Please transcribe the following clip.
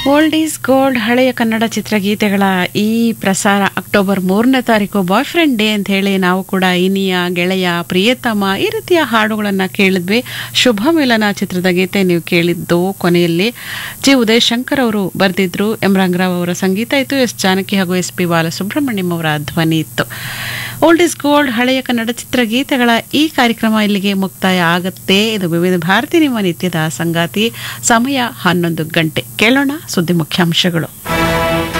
old is gold ಹಳೆಯ ಕನ್ನಡ ಚಿತ್ರಗೀತೆಗಳ ಈ ಪ್ರಸಾರ ಅಕ್ಟೋಬರ್ ಮೂರನೇ ತಾರೀಕು ಬಾಯ್ ಫ್ರೆಂಡ್ ಡೇ ಅಂತ ಹೇಳಿ ನಾವು ಕೂಡ ಇನಿಯ ಗೆಳೆಯ ಪ್ರಿಯತಮ ಈ ರೀತಿಯ ಹಾಡುಗಳನ್ನು ಕೇಳಿದ್ವಿ ಶುಭ ಮಿಲನ ಚಿತ್ರದ ಗೀತೆ ನೀವು ಕೇಳಿದ್ದು ಕೊನೆಯಲ್ಲಿ ಜಿ ಉದಯ್ ಶಂಕರ್ ಅವರು ಬರೆದಿದ್ರು ಎಂ ರಂಗರಾವ್ ಅವರ ಸಂಗೀತ ಇತ್ತು ಎಸ್ ಜಾನಕಿ ಹಾಗೂ ಎಸ್ ಪಿ ಬಾಲಸುಬ್ರಹ್ಮಣ್ಯಂ ಅವರ ಧ್ವನಿ ಇತ್ತು ಓಲ್ಡ್ ಇಸ್ ಗೋಲ್ಡ್ ಹಳೆಯ ಕನ್ನಡ ಚಿತ್ರಗೀತೆಗಳ ಈ ಕಾರ್ಯಕ್ರಮ ಇಲ್ಲಿಗೆ ಮುಕ್ತಾಯ ಆಗುತ್ತೆ ಇದು ವಿವಿಧ ಭಾರತಿ ನಿಮ್ಮ ನಿತ್ಯದ ಸಂಗಾತಿ ಸಮಯ ಹನ್ನೊಂದು ಗಂಟೆ ಕೇಳೋಣ ಸುದ್ದಿ ಮುಖ್ಯಾಂಶಗಳು